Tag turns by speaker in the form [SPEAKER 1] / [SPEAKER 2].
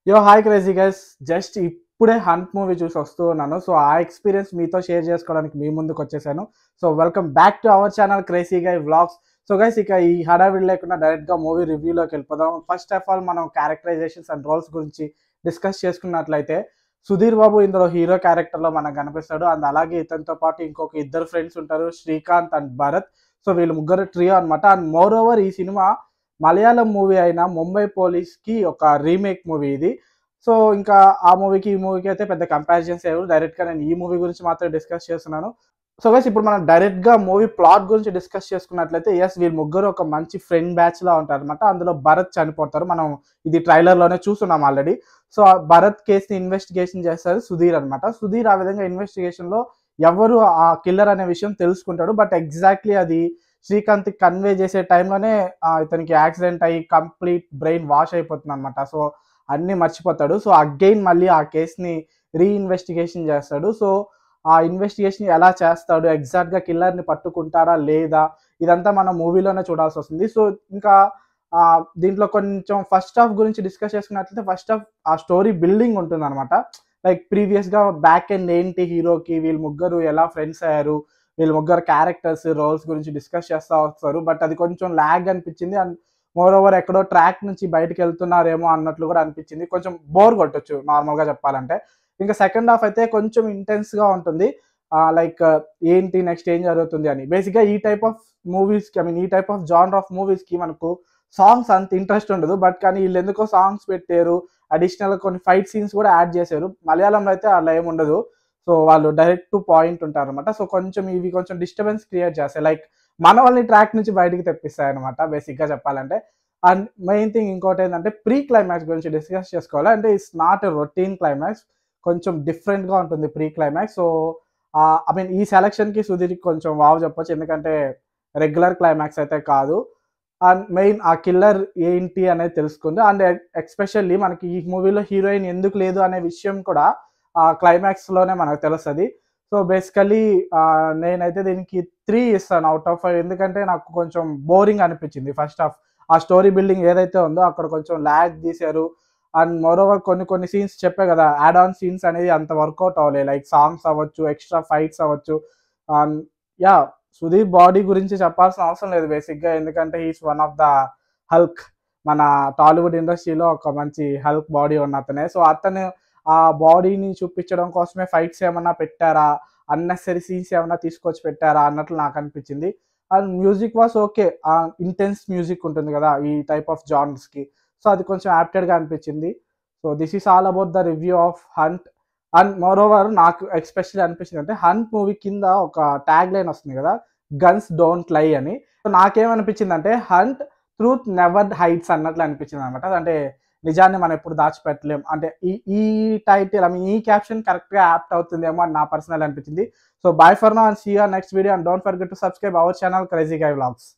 [SPEAKER 1] యో hi crazy guys just ఇప్పుడే Hunt movie చూసి వస్తూ ఉన్నాను సో ఆ ఎక్స్పీరియన్స్ మీతో షేర్ చేసుకోవడానికి మీ ముందుకు వచ్చేసాను so welcome back to our channel crazy guy vlogs so guys ఇక ఈ హడావిడి లేకుండా డైరెక్ట్గా మూవీ రివ్యూలోకి వెళ్ళిపోదాం ఫస్ట్ ఆఫ్ ఆల్ మనం క్యారెక్టరైజేషన్స్ అండ్ రోల్స్ గురించి డిస్కస్ చేసుకున్నట్లయితే సుధీర్ బాబు ఇందులో హీరో క్యారెక్టర్లో మనకు కనిపిస్తాడు అండ్ అలాగే ఇతనితో పాటు ఇంకొక ఇద్దరు ఫ్రెండ్స్ ఉంటారు శ్రీకాంత్ అండ్ భరత్ సో వీళ్ళు ముగ్గురు ట్రియో అనమాట అండ్ మోర్ ఓవర్ ఈ సినిమా మలయాళం మూవీ అయిన ముంబై పోలీస్ కి ఒక రీమేక్ మూవీ ఇది సో ఇంకా ఆ మూవీకి ఈ మూవీకి అయితే పెద్ద కంపారిజన్స్ ఏవు డైరెక్ట్ గా నేను ఈ మూవీ గురించి మాత్రం డిస్కస్ చేస్తున్నాను సో గైస్ ఇప్పుడు మనం డైరెక్ట్ గా మూవీ ప్లాట్ గురించి డిస్కస్ చేసుకున్నట్లయితే ఎస్ వీళ్ళు ముగ్గురు ఒక మంచి ఫ్రెండ్ బ్యాచ్ లా ఉంటారు అనమాట అందులో భరత్ చనిపోతారు మనం ఇది ట్రైలర్ లోనే చూస్తున్నాం ఆల్రెడీ సో ఆ భరత్ కేసుని ఇన్వెస్టిగేషన్ చేస్తారు సుధీర్ అనమాట సుధీర్ ఆ విధంగా ఇన్వెస్టిగేషన్ లో ఎవరు ఆ కిల్లర్ అనే విషయం తెలుసుకుంటాడు బట్ ఎగ్జాక్ట్లీ అది శ్రీకాంత్ కన్వే చేసే టైంలోనే ఇతనికి యాక్సిడెంట్ అయ్యి కంప్లీట్ బ్రెయిన్ వాష్ అయిపోతుంది అనమాట సో అన్ని మర్చిపోతాడు సో అగైన్ మళ్ళీ ఆ కేసుని రీఇన్వెస్టిగేషన్ చేస్తాడు సో ఆ ఇన్వెస్టిగేషన్ ఎలా చేస్తాడు ఎగ్జాక్ట్ గా కిల్లర్ ని పట్టుకుంటారా లేదా ఇదంతా మనం మూవీలోనే చూడాల్సి వస్తుంది సో ఇంకా ఆ, దీంట్లో కొంచెం ఫస్ట్ హాఫ్ గురించి డిస్కస్ చేసుకున్నట్లయితే ఫస్ట్ హాఫ్ ఆ స్టోరీ బిల్డింగ్ ఉంటుంది అనమాట లైక్ ప్రీవియస్ గా బ్యాక్ ఎండ్ ఏంటి హీరోకి వీళ్ళు ముగ్గురు ఎలా ఫ్రెండ్స్ అయ్యారు వీళ్ళు ముగ్గురు క్యారెక్టర్స్ రోల్స్ గురించి డిస్కస్ చేస్తా వస్తారు బట్ అది కొంచెం ల్యాగ్ అనిపించింది అండ్ మోర్ ఓవర్ ఎక్కడో ట్రాక్ నుంచి బయటకు వెళ్తున్నారేమో అన్నట్లు కూడా అనిపించింది కొంచెం బోర్ కొట్టొచ్చు నార్మల్ గా చెప్పాలంటే ఇంకా సెకండ్ హాఫ్ అయితే కొంచెం ఇంటెన్స్ గా ఉంటుంది లైక్ ఏంటి నెక్స్ట్ ఏం జరుగుతుంది అని బేసిక్ గా ఈ టైప్ ఆఫ్ మూవీస్ కి ఐ మీన్ ఈ type of genre of movies కి మనకు సాంగ్స్ అంత ఇంట్రెస్ట్ ఉండదు బట్ కానీ వీళ్ళు ఎందుకో సాంగ్స్ పెట్టారు అడిషనల్ కొన్ని ఫైట్ సీన్స్ కూడా యాడ్ చేశారు మలయాళంలో అయితే అలా ఏమి ఉండదు సో వాళ్ళు డైరెక్ట్ టు పాయింట్ ఉంటారు అనమాట సో కొంచెం ఇవి కొంచెం డిస్టర్బెన్స్ క్రియేట్ చేస్తాయి లైక్ మన వాళ్ళని ట్రాక్ నుంచి బయటికి తెప్పిస్తాయి అనమాట బేసిక్ గా చెప్పాలంటే అండ్ మెయిన్ థింగ్ ఇంకోటి ఏంటంటే ప్రీ క్లైమాక్స్ గురించి డిస్కస్ చేసుకోవాలి అంటే it's not a routine climax కొంచెం డిఫరెంట్ గా ఉంటుంది pre climax so I mean ఈ సెలక్షన్ కి సుధీర్కి కొంచెం వావ్ చెప్పొచ్చు ఎందుకంటే రెగ్యులర్ క్లైమాక్స్ అయితే కాదు అండ్ మెయిన్ ఆ కిల్లర్ ఏంటి అనేది తెలుసుకుంది అండ్ ఎక్స్పెషల్లీ మనకి ఈ మూవీలో హీరోయిన్ ఎందుకు లేదు అనే విషయం కూడా ఆ క్లైమాక్స్ లోనే మనకు తెలుస్తుంది సో బేసికలీ నేనైతే దీనికి త్రీ ఇస్తాను అవుట్ ఆఫ్ ఫైవ్ ఎందుకంటే నాకు కొంచెం బోరింగ్ అనిపించింది ఫస్ట్ హాఫ్ ఆ స్టోరీ బిల్డింగ్ ఏదైతే ఉందో అక్కడ కొంచెం ల్యాగ్ తీశారు అండ్ మోరోవర్ కొన్ని కొన్ని సీన్స్ చెప్పే కదా యాడ్ ఆన్ సీన్స్ అనేది అంత వర్కౌట్ అవ్వలేదు లైక్ సాంగ్స్ అవ్వచ్చు ఎక్స్ట్రా ఫైట్స్ అవ్వచ్చు అండ్ యా సుధీర్ బాడీ గురించి చెప్పాల్సిన అవసరం లేదు బేసిక్గా ఎందుకంటే he's one of the hulk మన టాలీవుడ్ ఇండస్ట్రీలో ఒక మంచి హల్క్ బాడీ ఉన్న అతనే సో అతను ఆ బాడీని చూపించడం కోసమే ఫైట్స్ ఏమన్నా పెట్టారా అన్నెసరీ సీన్స్ ఏమన్నా తీసుకొచ్చి పెట్టారా అన్నట్లు నాకు అనిపించింది and music was okay intense music ఉంటుంది కదా ఈ టైప్ ఆఫ్ జానర్స్ కి సో అది కొంచెం యాప్టెడ్ గా అనిపించింది so this is all about the review of Hunt and moreover నాకు ఎక్స్పెషల్లీ అనిపించింది అంటే హంట్ మూవీ కింద ఒక ట్యాగ్ లైన్ వస్తుంది కదా గన్స్ డోంట్ లై అని సో నాకేమనిపించింది అంటే హంట్ ట్రూత్ నెవర్ హైట్స్ అన్నట్లు అనిపించింది అనమాట అంటే నిజాన్ని మనం ఎప్పుడు దాచిపెట్టలేం అంటే ఈ ఈ టైటిల్ ఐ మీన్ ఈ క్యాప్షన్ కరెక్ట్ గా యాప్ట్ అవుతుందేమో అని నా పర్సనల్ అనిపించింది so bye for now and see our next video and don't forget to subscribe our channel crazy guy vlogs